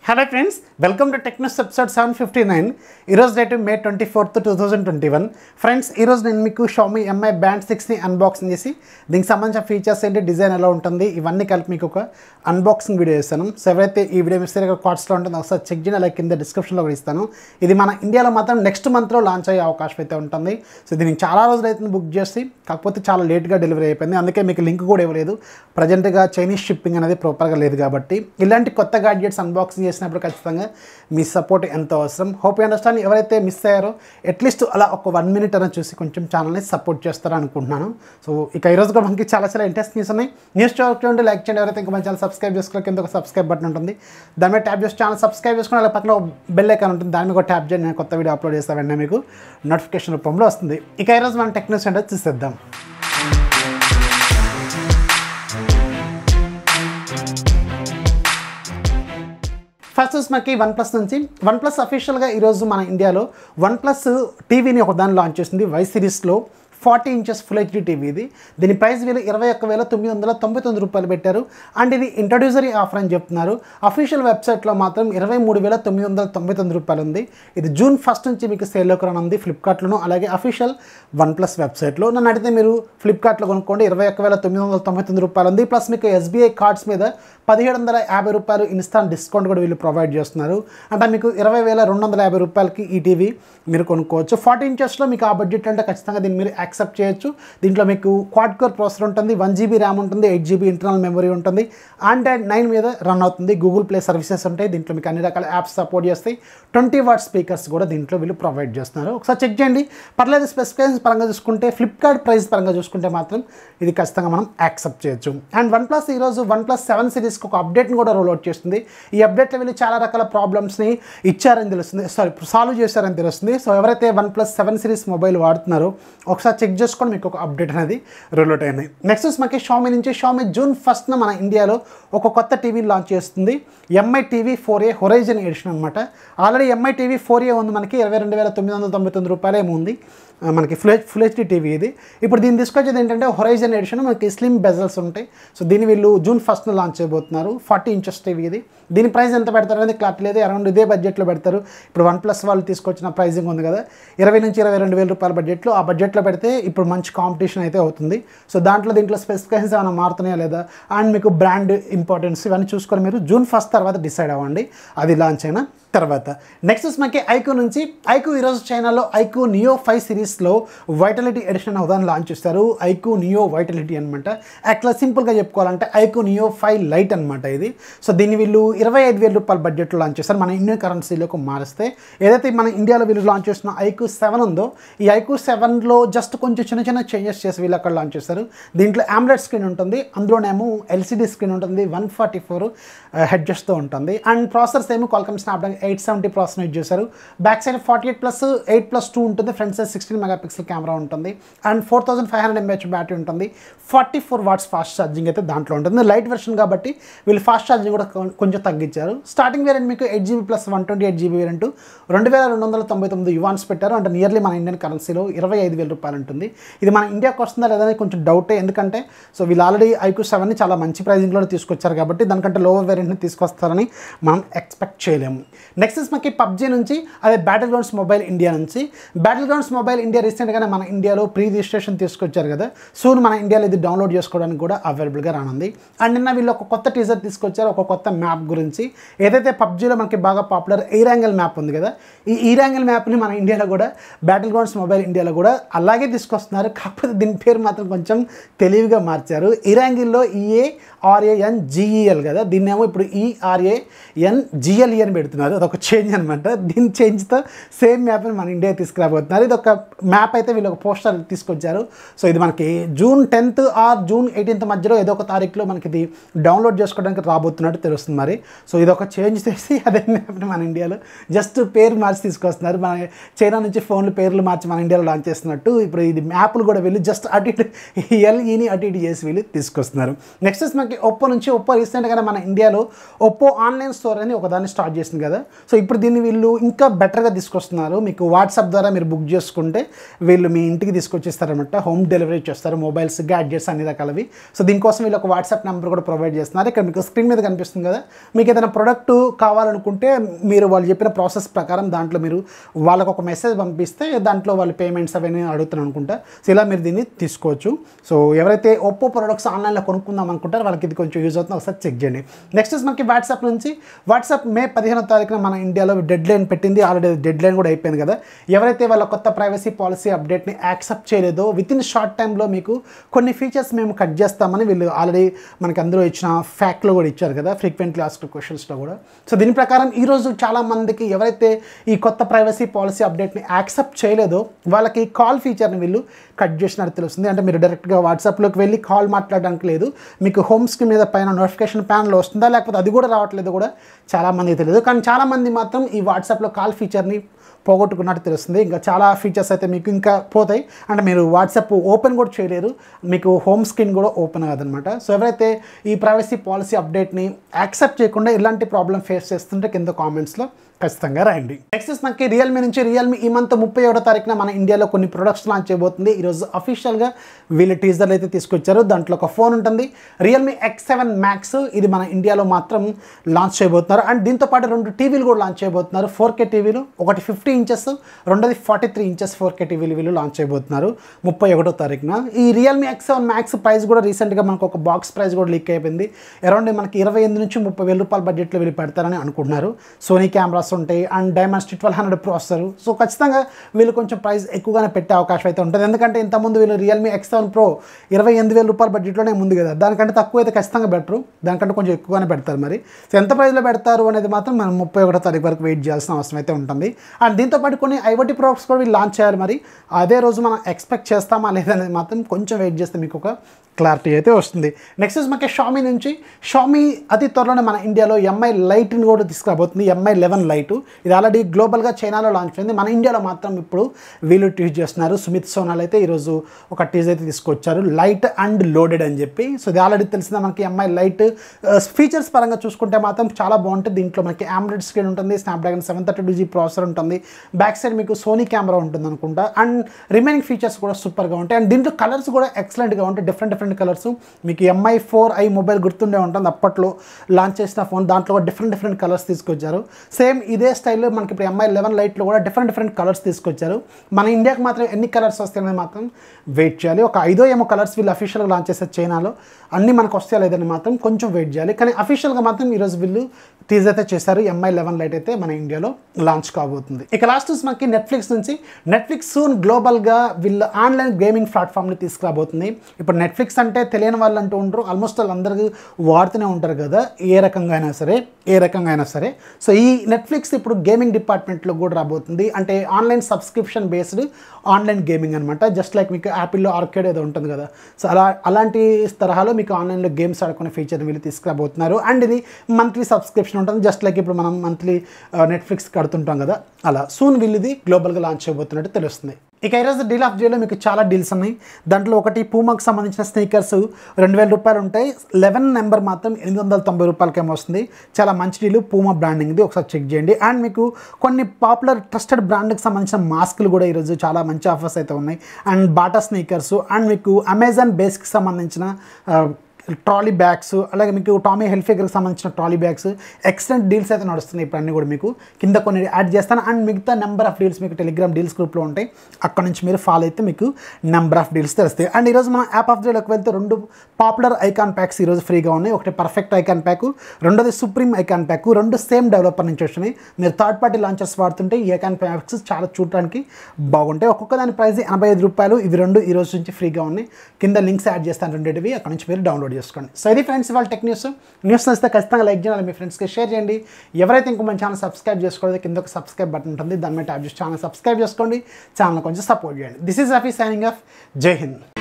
hello friends welcome to Technos episode seven fifty nine ఈరోజు date May twenty fourth two thousand twenty one friends ఈరోజు నేను మీకు Xiaomi Mi band సిక్స్ని unboxing చేసి దీనికి సంబంధించిన ఫీచర్స్ ఏంటి డిజైన్ ఎలా ఉంటుంది ఇవన్నీ కలిపి మీకు ఒక అన్బాక్సింగ్ వీడియో చేస్తాను సో ఎవరైతే ఈ వీడియో మిస్ అయ్యే కార్డ్స్లో ఉంటుందో ఒకసారి చెక్ చేయండి అలాగే కింద డిస్క్రిప్షన్లో కూడా ఇస్తాను ఇది మన ఇండియాలో మాత్రం నెక్స్ట్ మంత్లో లాంచ్ అయ్యే అవకాశం అయితే ఉంటుంది సో దీనికి చాలా రోజులు అయితే బుక్ చేసి కాకపోతే చాలా లేట్గా డెలివరీ అయిపోయింది అందుకే మీకు లింక్ కూడా ఇవ్వలేదు ప్రజెంట్గా చైనీస్ షిప్పింగ్ అనేది ప్రాపర్గా లేదు కాబట్టి ఇలాంటి కొత్త గాడ్జెట్స్ అన్బాక్సింగ్ చేసినప్పుడు ఖచ్చితంగా మీ సపోర్ట్ ఎంతో అవసరం హోప్ అండర్స్టాండ్ ఎవరైతే మిస్ అయ్యారో అట్లీస్ట్ అలా ఒక వన్ మినిట్ అయినా చూసి కొంచెం ఛానల్ని సపోర్ట్ చేస్తారని అనుకుంటున్నాను సో ఇక ఈరోజు కూడా మనకి చాలా చాలా ఇంట్రెస్ట్ న్యూస్ ఉన్నాయి న్యూస్ చూడండి లైక్ చేయండి ఎవరైతే ఇంకా మన ఛానల్ సబ్స్క్రైబ్ చేసుకోవాలి కింద ఒక సబ్స్క్రైబ్ బటన్ ఉంటుంది దాని మీద ట్యాప్ చేసి ఛానల్ సబ్స్క్రైబ్ చేసుకుని అలా పక్కన బెల్ ఐకాన్ ఉంటుంది దాని మీద కూడా ట్యాప్ చేయండి నేను కొత్త వీడియో అప్లోడ్ చేస్తా వెంటనే మీకు నోటిఫికేషన్ రూపంలో వస్తుంది ఇక ఈరోజు మనం టెక్నిక్స్ అంటే చూసేద్దాం ఫస్ట్ వచ్చి మనకి వన్ ప్లస్ నుంచి వన్ ప్లస్ అఫీషియల్గా ఈరోజు మన ఇండియాలో వన్ ప్లస్ టీవీని ఒక దాన్ని లాంచ్ చేసింది వై సిరీస్లో forty inches full HD TV ఇది దీని ప్రైస్ వీళ్ళు ఇరవై ఒక్క వేల తొమ్మిది వందల తొంభై తొమ్మిది రూపాయలు పెట్టారు అండ్ ఇది ఇంట్రడ్యూసరీ ఆఫర్ అని చెప్తున్నారు అఫీషియల్ వెబ్సైట్లో మాత్రం ఇరవై మూడు వేల తొమ్మిది వందల తొంభై తొమ్మిది రూపాయలు ఉంది ఇది జూన్ ఫస్ట్ నుంచి మీకు సేల్లోకి రానుంది ఫ్లిప్కార్ట్లోను అలాగే అఫీషియల్ వన్ ప్లస్ వెబ్సైట్లో నన్ను అడిగితే మీరు ఫ్లిప్కార్ట్లో కొనుక్కోండి ఇరవై ఒక్క వేల తొమ్మిది వందల తొంభై తొమ్మిది రూపాయలు ఉంది ప్లస్ మీకు ఎస్బీఐ కార్డ్స్ మీద పదిహేడు వందల యాభై రూపాయలు ఇన్స్టాంట్ డిస్కౌంట్ కూడా వీళ్ళు ప్రొవైడ్ చేస్తున్నారు అంటే మీకు ఇరవై వేల రెండు వందల యాభై రూపాయలకి ఈ టీవీ మీరు కొనుక్కోవచ్చు ఫార్టీ ఇంచెస్లో మీకు ఆ బడ్జెట్ అంటే ఖచ్చితంగా దీన్ని మీరు యాక్సెప్ట్ చేయొచ్చు దీంట్లో మీకు క్వాడ్ కోర్ ప్రాసెసర్ ఉంటుంది వన్ జీబీ ర్యామ్ ఉంటుంది ఎయిట్ జీబీ ఇంటర్నల్ మెమరీ ఉంటుంది ఆండ్రాయిడ్ నైన్ మీద రన్ అవుతుంది గూగుల్ ప్లే సర్వీసెస్ ఉంటాయి దీంట్లో మీకు అన్ని రకాల యాప్స్ సపోర్ట్ చేస్తాయి ట్వంటీ వాట్ స్పీకర్స్ కూడా దీంట్లో వీళ్ళు ప్రొవైడ్ చేస్తున్నారు ఒకసారి చెక్ చేయండి పర్లేదు స్పెసిఫికేషన్స్ పరంగా చూసుకుంటే ఫ్లిప్కార్ట్ ప్రైస్ పరంగా చూసుకుంటే మాత్రం ఇది ఖచ్చితంగా మనం యాక్సెప్ట్ చేయొచ్చు అండ్ వన్ ప్లస్ ఈరోజు వన్ ప్లస్ సెవెన్ సిరీస్కి ఒక అప్డేట్ని కూడా రోల్ అవుట్ చేస్తుంది ఈ అప్డేట్లో వీళ్ళు చాలా రకాల ప్రాబ్లమ్స్ని ఇచ్చారని తెలుస్తుంది సారీ సాల్వ్ చేశారని తెలుస్తుంది సో ఎవరైతే OnePlus seven series mobile వాడుతున్నారో ఒకసారి చెక్ చేసుకొని మీకు ఒక అప్డేట్ అనేది రోల్ అవుట్ అయింది నెక్స్ట్ మనకి షామీ నుంచి షామీ జూన్ ఫస్ట్న మన ఇండియాలో ఒక కొత్త టీవీ లాంచ్ చేస్తుంది Mi TV four A horizon edition అనమాట already Mi TV four A ఉంది మనకి ఇరవై రెండు వేల తొమ్మిది వందల తొంభై తొమ్మిది రూపాయలు ఏమో ఉంది ఆ, మనకి ఫుల్ ఫుల్ హెచ్డీ టీవీ ఇది ఇప్పుడు దీన్ని తీసుకొచ్చేది ఏంటంటే హొరైజన్ ఎడిషన్ మనకి స్లిమ్ బెజల్స్ ఉంటాయి సో దీన్ని వీళ్ళు జూన్ ఫస్ట్న లాంచ్ చేయబోతున్నారు ఫార్టీ ఇంచెస్ టీవీ ఇది దీని ప్రైస్ ఎంత పెడతారు అనేది క్లారిటీ లేదు అరౌండ్ ఇదే బడ్జెట్లో పెడతారు ఇప్పుడు వన్ ప్లస్ వాళ్ళు తీసుకొచ్చిన ప్రైజింగ్ ఉంది కదా ఇరవై నుంచి ఇరవై రెండు వేల రూపాయల బడ్జెట్లో ఆ బడ్జెట్లో పెడితే ఇప్పుడు మంచి కాంపిటీషన్ అయితే అవుతుంది సో దాంట్లో దీంట్లో స్పెసిఫికేషన్స్ ఏమైనా మారుతున్నాయా లేదా అండ్ మీకు బ్రాండ్ ఇంపార్టెన్స్ ఇవన్నీ చూసుకొని మీరు జూన్ ఫస్ట్ తర్వాత డిసైడ్ అవ్వండి అది లాంచ్ అయినా తర్వాత నెక్స్ట్ మనకి ఐకూ నుంచి ఐకూ ఈరోజు చైనాలో ఐకూ నియో ఫైవ్ సిరీస్లో వైటలిటీ ఎడిషన్ ఉదాహరణ లాంచ్ చేస్తారు ఐకూ నియో వైటలిటీ అనమాట యాక్చువల్గా సింపుల్గా చెప్పుకోవాలంటే ఐకూ నియో ఫైవ్ లైట్ అనమాట ఇది సో దీన్ని వీళ్ళు ఇరవై ఐదు వేల రూపాయల బడ్జెట్లో లాంచ్ చేస్తారు మన ఇండియన్ కరెన్సీలోకి మారిస్తే ఏదైతే మన ఇండియాలో వీళ్ళు లాంచ్ చేసిన ఐకూ సెవెన్ ఉందో ఈ ఐకూ సెవెన్లో జస్ట్ కొంచెం చిన్న చిన్న చేంజెస్ చేసి వీళ్ళు అక్కడ లాంచ్ చేస్తారు దీంట్లో ఆమ్లెట్ స్క్రీన్ ఉంటుంది అందులోనేమో ఎల్సిడి స్క్రీన్ ఉంటుంది వన్ ఫార్టీ ఫోర్ హెడ్జెస్తో ఉంటుంది అండ్ ప్రాసెసర్స్ ఏమో Qualcomm Snapdragon eight seventy processor use చేశారు back side forty eight plus eight plus two ఉంటుంది front side sixteen mega pixel camera ఉంటుంది and four thousand five hundred MH battery ఉంటుంది forty four watts fast charging అయితే దాంట్లో ఉంటుంది light version కాబట్టి వీళ్ళు fast charging కూడా కొం- కొంచెం తగ్గించారు స్టార్టింగ్ వేరియంట్ మీకు eight GB plus one twenty eight GB variant రెండు వేల రెండు వందల తొంభై తొమ్మిది యువాన్స్ పెట్టారు అంటే నియర్లీ మన ఇండియన్ కరెన్సీలో ఇరవై ఐదు వేల రూపాయలు ఉంటుంది ఇది మన ఇండియాకి వస్తుందా లేదా అనేది కొంచెం డౌటే ఎందుకంటే సో వీళ్ళు ఆల్రెడీ ఐక్యూ సెవెన్ని చాలా మంచి ప్రైజింగ్లో తీసుకొచ్చారు కాబట్టి దానికంటే లోవర్ వేరియంట్ని తీసుకొస్తారని మనం ఎక్స్పెక్ట్ చేయలేము నెక్స్ట్ ఇస్ మనకి పబ్జీ నుంచి అదే బ్యాటిల్ గ్రౌండ్స్ మొబైల్ ఇండియా నుంచి బ్యాటిల్ గ్రౌండ్స్ మొబైల్ ఇండియా రీసెంట్గానే మన ఇండియాలో ప్రీ రిజిస్ట్రేషన్ తీసుకొచ్చారు కదా సూన్ మన ఇండియాలో ఇది డౌన్లోడ్ చేసుకోవడానికి కూడా అవైలబుల్గా రానుంది అండ్ నిన్న వీళ్ళు ఒక కొత్త టీజర్ తీసుకొచ్చారు ఒక కొత్త మ్యాప్ గురించి ఏదైతే పబ్జీలో మనకి బాగా పాపులర్ ఈరాంగిల్ మ్యాప్ ఉంది కదా ఈ ఈరాంగిల్ మ్యాప్ని మన ఇండియాలో కూడా బ్యాటిల్ గ్రౌండ్స్ మొబైల్ ఇండియాలో కూడా అలాగే తీసుకొస్తున్నారు కాకపోతే దీని పేరు మాత్రం కొంచెం తెలివిగా మార్చారు ఇరాంగిల్లో ఈఏ ఆర్ఏఎన్ జిఈఎల్ కదా దీన్నేమో ఇప్పుడు ఈఆర్ఏఎన్ జిఎల్ఈ అని పెడుతున్నారు అదొక చేంజ్ అనమాట దీని చేంజ్తో సేమ్ మ్యాప్ని మన ఇండియా తీసుకురాబోతున్నారు ఇది ఒక మ్యాప్ అయితే వీళ్ళు ఒక పోస్టర్ తీసుకొచ్చారు సో ఇది మనకి June tenth or June eighteenth మధ్యలో ఏదో ఒక తారీఖులో మనకి ఇది డౌన్లోడ్ చేసుకోవడానికి రాబోతున్నట్టు తెలుస్తుంది మరి సో ఇది ఒక చేంజ్ చేసి అదే మ్యాప్ని మన ఇండియాలో జస్ట్ పేరు మార్చి తీసుకొస్తున్నారు మన చైనా నుంచి ఫోన్లు పేర్లు మార్చి మన ఇండియాలో లాంచ్ చేస్తున్నట్టు ఇప్పుడు ఇది మ్యాప్లు కూడా వెళ్ళి జస్ట్ అటు ఇటు ఎల్ఈని అటు ఇటు చేసి వీళ్ళు తీసుకొస్తున్నారు నెక్స్ట్ మనకి ఒప్పో నుంచి ఒప్పో రీసెంట్గానే మన ఇండియాలో ఒప్పో ఆన్లైన్ స్టోర్ అని ఒక దాన్ని స్టార్ట్ చేసింది కదా సో ఇప్పుడు దీన్ని వీళ్ళు ఇంకా బెటర్గా తీసుకొస్తున్నారు మీకు వాట్సాప్ ద్వారా మీరు బుక్ చేసుకుంటే వీళ్ళు మీ ఇంటికి తీసుకొచ్చిస్తారనమాట హోమ్ డెలివరీ చేస్తారు మొబైల్స్ గ్యాడ్జెట్స్ అన్ని రకాలవి సో దీనికోసం వీళ్ళు ఒక వాట్సాప్ నెంబర్ కూడా ప్రొవైడ్ చేస్తున్నారు ఇక్కడ మీకు స్క్రీన్ మీద కనిపిస్తుంది కదా మీకు ఏదైనా ప్రొడక్ట్ కావాలనుకుంటే మీరు వాళ్ళు చెప్పిన ప్రాసెస్ ప్రకారం దాంట్లో మీరు వాళ్ళకు ఒక మెసేజ్ పంపిస్తే దాంట్లో వాళ్ళు పేమెంట్స్ అవన్నీ అడుగుతారు అనుకుంటా సో ఇలా మీరు దీన్ని తీసుకోవచ్చు సో ఎవరైతే ఒప్పో ప్రొడక్ట్స్ ఆన్లైన్లో కొనుక్కుందాం అనుకుంటారో వాళ్ళకి ఇది కొంచెం యూజ్ అవుతుంది ఒకసారి చెక్ చేయండి నెక్స్ట్ మనకి వాట్సాప్ నుంచి వాట్సాప్ మే పదిహేనో తారీఖున మన ఇండియాలో డెడ్ లైన్ పెట్టింది ఆల్రెడీ డెడ్ లైన్ కూడా అయిపోయింది కదా ఎవరైతే వాళ్ళ కొత్త ప్రైవసీ పాలసీ అప్డేట్ని యాక్సెప్ట్ చేయలేదో విత్ ఇన్ షార్ట్ టైంలో మీకు కొన్ని ఫీచర్స్ మేము కట్ చేస్తామని వీళ్ళు ఆల్రెడీ మనకి అందరూ ఇచ్చిన ఫ్యాక్ట్లో కూడా ఇచ్చారు కదా ఫ్రీక్వెంట్లీ ఆస్క్ క్వశ్చన్స్లో కూడా సో దీని ప్రకారం ఈరోజు చాలా మందికి ఎవరైతే ఈ కొత్త ప్రైవసీ పాలసీ అప్డేట్ని యాక్సెప్ట్ చేయలేదో వాళ్ళకి కాల్ ఫీచర్ని వీళ్ళు కట్ చేసినట్టు తెలుస్తుంది అంటే మీరు డైరెక్ట్గా వాట్సాప్లోకి వెళ్ళి కాల్ మాట్లాడడానికి లేదు మీకు హోమ్ స్క్రీన్ మీద పైన నోటిఫికేషన్ ప్యాన్లో వస్తుందా లేకపోతే అది కూడా రావట్లేదు కూడా చాలామందికి తెలియదు కానీ చాలామంది మాత్రం ఈ వాట్సాప్లో కాల్ ఫీచర్ని పోగొట్టుకున్నట్టు తెలుస్తుంది ఇంకా చాలా ఫీచర్స్ అయితే మీకు ఇంకా పోతాయి అంటే మీరు వాట్సాప్ ఓపెన్ కూడా చేయలేరు మీకు హోమ్ స్క్రీన్ కూడా ఓపెన్ కాదనమాట సో ఎవరైతే ఈ ప్రైవసీ పాలసీ అప్డేట్ని యాక్సెప్ట్ చేయకుండా ఇలాంటి ప్రాబ్లం ఫేస్ చేస్తుంటే కింద కామెంట్స్లో ఖచ్చితంగా రాయండి నెక్స్ట్ మనకి రియల్మీ నుంచి రియల్మీ ఈ మంత్ ముప్పై ఏడో తారీఖున మన ఇండియాలో కొన్ని ప్రొడక్ట్స్ లాంచ్ చేయబోతుంది ఈరోజు అఫీషియల్గా వీళ్ళు టీజర్లు అయితే తీసుకొచ్చారు దాంట్లో ఒక ఫోన్ ఉంటుంది రియల్మీ ఎక్స్ సెవెన్ మ్యాక్స్ ఇది మన ఇండియాలో మాత్రం లాంచ్ చేయబోతున్నారు అండ్ దీంతో పాటు రెండు టీవీలు కూడా లాంచ్ చేయబోతున్నారు ఫోర్ కే టీవీలు ఒకటి ఫిఫ్టీ ఇంచెస్ రెండోది forty three inches four K టీవీలు వీళ్ళు లాంచ్ చేయబోతున్నారు ముప్పై ఒకటో తారీఖున ఈ Realme X seven Max price కూడా రీసెంట్గా మనకు ఒక బాక్స్ ప్రైస్ కూడా లీక్ అయిపోయింది అరౌండ్ మనకి ఇరవై ఎనిమిది నుంచి ముప్పై వేల రూపాయల బడ్జెట్లో వీళ్ళు పెడతారని అనుకుంటున్నారు సోనీ కెమెరాస్ ఉంటాయి and Dimensity twelve hundred processor so ఖచ్చితంగా వీళ్ళు కొంచెం ప్రైస్ ఎక్కువగానే పెట్టే అవకాశం అయితే ఉంటుంది ఎందుకంటే ఇంతకుముందు వీళ్ళు రియల్మీ ఎక్స్ సెవెన్ ప్రో ఇరవై ఎనిమిది వేల రూపాయల బడ్జెట్లోనే ముందు కదా దానికంటే తక్కువ అయితే ఖచ్చితంగా బెటరు దానికంటే కొంచెం ఎక్కువగానే పెడతారు మరి సో ఎంత ప్రైస్లో పెడతారు అనేది మాత్రం మనం ముప్పై ఒకటో తారీఖు వరకు వెయిట్ చేయాల్సిన అవసరం అయితే ఉంటుంది అండ్ దీంతో పాటు కొన్ని ఐఓటీ ప్రోడక్ట్స్ కూడా వీళ్ళు లాంచ్ చేయాలి మరి అదే రోజు మనం ఎక్స్పెక్ట్ చేస్తామా లేదనేది మాత్రం కొంచెం వెయిట్ చేస్తే మీకు ఒక క్లారిటీ అయితే వస్తుంది నెక్స్ట్ మనకి షామీ నుంచి షామీ అతి త్వరలోనే మన ఇండియాలో ఎంఐ లైట్ని కూడా తీసుకురాబోతుంది ఎంఐ లెవెన్ లైట్ ఇది ఆల్రెడీ గ్లోబల్గా చైనాలో లాంచ్ అయింది మన ఇండియాలో మాత్రం ఇప్పుడు వీళ్ళు ట్వీట్ చేస్తున్నారు సుమిత్ సోనాల్ అయితే ఈరోజు ఒక టీజ్ అయితే తీసుకొచ్చారు లైట్ అండ్ లోడెడ్ అని చెప్పి సో ఇది ఆల్రెడీ తెలిసిందా మనకి ఎంఐ లైట్ ఫీచర్స్ పరంగా చూసుకుంటే మాత్రం చాలా బాగుంటుంది దీంట్లో మనకి ఆమ్లెట్ స్క్రీన్ ఉంటుంది Snapdragon seven thirty two G processor ఉంటుంది బ్యాక్ సైడ్ మీకు సోనీ కెమెరా ఉంటుంది అనుకుంటా అండ్ రిమైనింగ్ ఫీచర్స్ కూడా సూపర్గా ఉంటాయి అండ్ దీంట్లో కలర్స్ కూడా ఎక్సలెంట్గా ఉంటాయి డిఫరెంట్ డిఫరెంట్ కలర్స్ మీకు ఎంఐ ఫోర్ ఐ మొబైల్ గుర్తుండే ఉంటుంది అప్పట్లో లాంచ్ చేసిన ఫోన్ దాంట్లో కూడా డిఫరెంట్ డిఫరెంట్ కలర్స్ తీసుకొచ్చారు సేమ్ ఇదే స్టైల్లో మనకి ఇప్పుడు ఎంఐ లెవెన్ లైట్లో కూడా డిఫరెంట్ డిఫరెంట్ కలర్స్ తీసుకొచ్చారు మన ఇండియాకి మాత్రం ఎన్ని కలర్స్ వస్తాయనేది మాత్రం వెయిట్ చేయాలి ఒక ఐదో ఏమో కలర్స్ వీళ్ళు అఫీషియల్గా లాంచ్ చేస్తారు చైనాలో అన్నీ మనకు వస్తాయా లేదని మాత్రం కొంచెం వెయిట్ చేయాలి కానీ అఫీషియల్గా మాత్రం ఈరోజు వీళ్ళు టీజ్ అయితే చేశారు ఎంఐ లెవెన్ లైట్ అయితే మన ఇండియాలో లాంచ్ కాబోతుంది ఇక లాస్ట్ మనకి నెట్ఫ్లిక్స్ నుంచి నెట్ఫ్లిక్స్ సూన్ గ్లోబల్గా వీళ్ళు ఆన్లైన్ గేమింగ్ ప్లాట్ఫామ్ని తీసుకురాబోతుంది ఇప్పుడు నెట్ఫ్లిక్స్ అంటే తెలియని వాళ్ళు అంటూ ఉంటారు ఆల్మోస్ట్ వాళ్ళందరికీ వాడుతూనే ఉంటారు కదా ఏ రకంగా అయినా సరే ఏ రకంగా అయినా సరే సో ఈ నెట్ఫ్లిక్స్ ఇప్పుడు గేమింగ్ డిపార్ట్మెంట్లో కూడా రాబోతుంది అంటే online subscription based online gaming అనమాట జస్ట్ లైక్ మీకు యాపిల్లో ఆర్కేడ్ ఏదో ఉంటుంది కదా సో అలా అలాంటి తరహాలో మీకు ఆన్లైన్లో గేమ్స్ ఆడుకునే ఫీచర్ని వీళ్ళు తీసుకురాబోతున్నారు అండ్ ఇది మంత్లీ సబ్స్క్రిప్షన్ ఉంటుంది జస్ట్ లైక్ ఇప్పుడు మనం మంత్లీ నెట్ఫ్లిక్స్ కడుతుంటాం కదా అలా సూన్ వీళ్ళు ఇది గ్లోబల్గా లాంచ్ చేయబోతున్నట్టు తెలుస్తుంది ఇక ఈరోజు డీల్ ఆఫ్ డేలో మీకు చాలా డీల్స్ ఉన్నాయి దాంట్లో ఒకటి పూమాకి సంబంధించిన స్నీకర్స్ రెండు వేల రూపాయలు ఉంటాయి లెవెన్ నెంబర్ మాత్రం ఎనిమిది వందల తొంభై రూపాయలకేమో వస్తుంది చాలా మంచి డీల్ పూమా బ్రాండింగ్ది ఒకసారి చెక్ చేయండి అండ్ మీకు కొన్ని పాపులర్ ట్రస్టెడ్ బ్రాండ్కి సంబంధించిన మాస్కులు కూడా ఈరోజు చాలా మంచి ఆఫర్స్ అయితే ఉన్నాయి అండ్ బాటా స్నీకర్స్ అండ్ మీకు అమెజాన్ బేస్కి సంబంధించిన ట్రాలీ బ్యాగ్స్ అలాగే మీకు టామీ హెల్ఫిగర్కి సంబంధించిన ట్రాలీ బ్యాగ్స్ ఎక్సలెంట్ డీల్స్ అయితే నడుస్తున్నాయి ఇప్పుడు అన్నీ కూడా మీకు కింద కొన్ని యాడ్ చేస్తాను అండ్ మిగతా నెంబర్ ఆఫ్ డీల్స్ మీకు టెలిగ్రామ్ డీల్స్ గ్రూప్లో ఉంటాయి అక్కడ నుంచి మీరు ఫాలో అయితే మీకు నెంబర్ ఆఫ్ డీల్స్ తెలుస్తాయి అండ్ ఈరోజు మనం యాప్ ఆఫ్ డేలోకి వెళ్తే రెండు పాపులర్ ఐకాన్ ప్యాక్స్ ఈరోజు ఫ్రీగా ఉన్నాయి ఒకటి పర్ఫెక్ట్ ఐకాన్ ప్యాక్ రెండోది సుప్రీం ఐకాన్ ప్యాక్ రెండు సేమ్ డెవలపర్ నుంచి వచ్చినాయి మీరు థర్డ్ పార్టీ లాంచర్స్ వాడుతుంటే ఈ ఐకాన్ ప్యాక్స్ చాలా చూడటానికి బాగుంటాయి ఒక్కొక్క దాని ప్రైస్ ఎనభై ఐదు రూపాయలు ఇవి రెండు ఈ రోజు నుంచి ఫ్రీగా ఉన్నాయి కింద లింక్స్ యాడ్ చేస్తాను రెండింటివి అక్కడ నుంచి మీరు డౌన్లోడ్ చేసుకోండి సో ఇది ఫ్రెండ్స్ ఇవాళ టెక్ న్యూస్ న్యూస్ నచ్చితే ఖచ్చితంగా లైక్ చేయాలి మీ ఫ్రెండ్స్కి షేర్ చేయండి ఎవరైతే ఇంకో మన ఛానల్ సబ్స్క్రైబ్ చేసుకోలేదు కింద ఒక సబ్స్క్రైబ్ బటన్ ఉంటుంది దాని మీద ట్యాప్ చేసి ఛానల్ సబ్స్క్రైబ్ చేసుకోండి ఛానల్ కొంచెం సపోర్ట్ చేయండి దిస్ ఈజ్ అఫీ సైనింగ్ ఆఫ్ జై హింద్